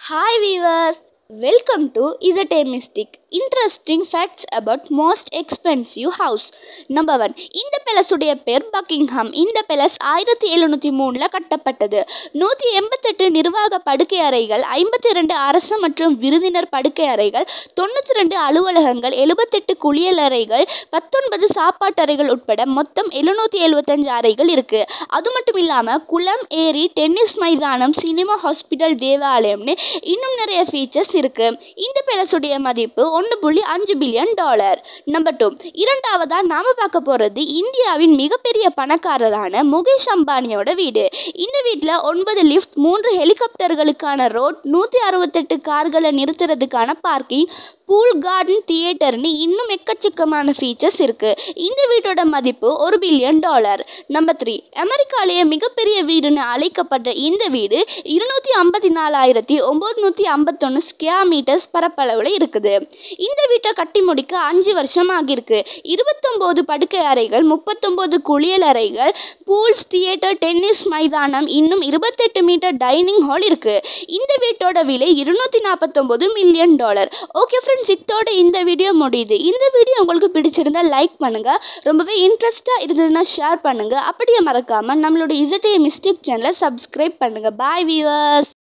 Hi viewers, welcome to Is a Mystic. Interesting facts about most expensive house. Number one இந்த பேலஸுடைய பேர் Buckingham இந்த palace ஆயிரத்தி எழுநூற்றி மூணில் கட்டப்பட்டது நூற்றி எண்பத்தெட்டு நிர்வாக படுக்கை அறைகள் ஐம்பத்தி ரெண்டு அரசு மற்றும் விருந்தினர் படுக்கை அறைகள் தொண்ணூற்றி ரெண்டு அலுவலகங்கள் எழுபத்தெட்டு குளியலறைகள் பத்தொன்பது சாப்பாட்டறைகள் உட்பட மொத்தம் எழுநூற்றி எழுபத்தஞ்சு அறைகள் இருக்குது அது மட்டும் இல்லாமல் குளம் ஏரி டென்னிஸ் மைதானம் சினிமா ஹாஸ்பிட்டல் தேவாலயம்னு இன்னும் நிறைய ஃபீச்சர்ஸ் இருக்குது இந்த பேலஸுடைய மதிப்பு ஒன்று புள்ளி அஞ்சு பில்லியன் டாலர் நம்பர் டூ இரண்டாவதாக நாம் பார்க்க போகிறது இந்தியாவின் மிகப்பெரிய பணக்காரரான முகேஷ் அம்பானியோட வீடு இந்த வீட்டில் ஒன்பது லிஃப்ட் மூன்று ஹெலிகாப்டர்களுக்கான ரோட் நூற்றி அறுபத்தெட்டு கார்களை நிறுத்துறதுக்கான பார்க்கிங் பூல் கார்டன் தியேட்டர்னு இன்னும் எக்கச்சக்கமான ஃபீச்சர்ஸ் இருக்குது இந்த வீட்டோட மதிப்பு ஒரு பில்லியன் டாலர் நம்பர் த்ரீ அமெரிக்காலேயே மிகப்பெரிய வீடுன்னு அழைக்கப்படுற இந்த வீடு இருநூற்றி ஐம்பத்தி நாலாயிரத்தி ஒம்பது ஐம்பத்தொன்று ஸ்கொயர் மீட்டர்ஸ் பரப்பளவில் இருக்குது இந்த வீட்டை கட்டி முடிக்க அஞ்சு வருஷம் ஆகியிருக்கு இருபத்தொம்போது படுக்கை அறைகள் முப்பத்தொம்போது குளியல் அறைகள் பூல்ஸ் தியேட்டர் டென்னிஸ் மைதானம் இன்னும் இருபத்தெட்டு மீட்டர் டைனிங் ஹால் இருக்குது இந்த வீட்டோட விலை இருநூற்றி நாற்பத்தொம்போது மில்லியன் டாலர் ஓகே ஃப்ரெண்ட்ஸ் இத்தோட இந்த வீடியோ முடியுது இந்த வீடியோ உங்களுக்கு பிடிச்சிருந்தா லைக் பண்ணுங்கள் ரொம்பவே இன்ட்ரெஸ்ட்டாக இருந்ததுன்னா ஷேர் பண்ணுங்கள் அப்படியே மறக்காமல் நம்மளோட இசட்டே மிஸ்டேக் சேனலை சப்ஸ்கிரைப் பண்ணுங்கள் பாய் வியூவர்ஸ்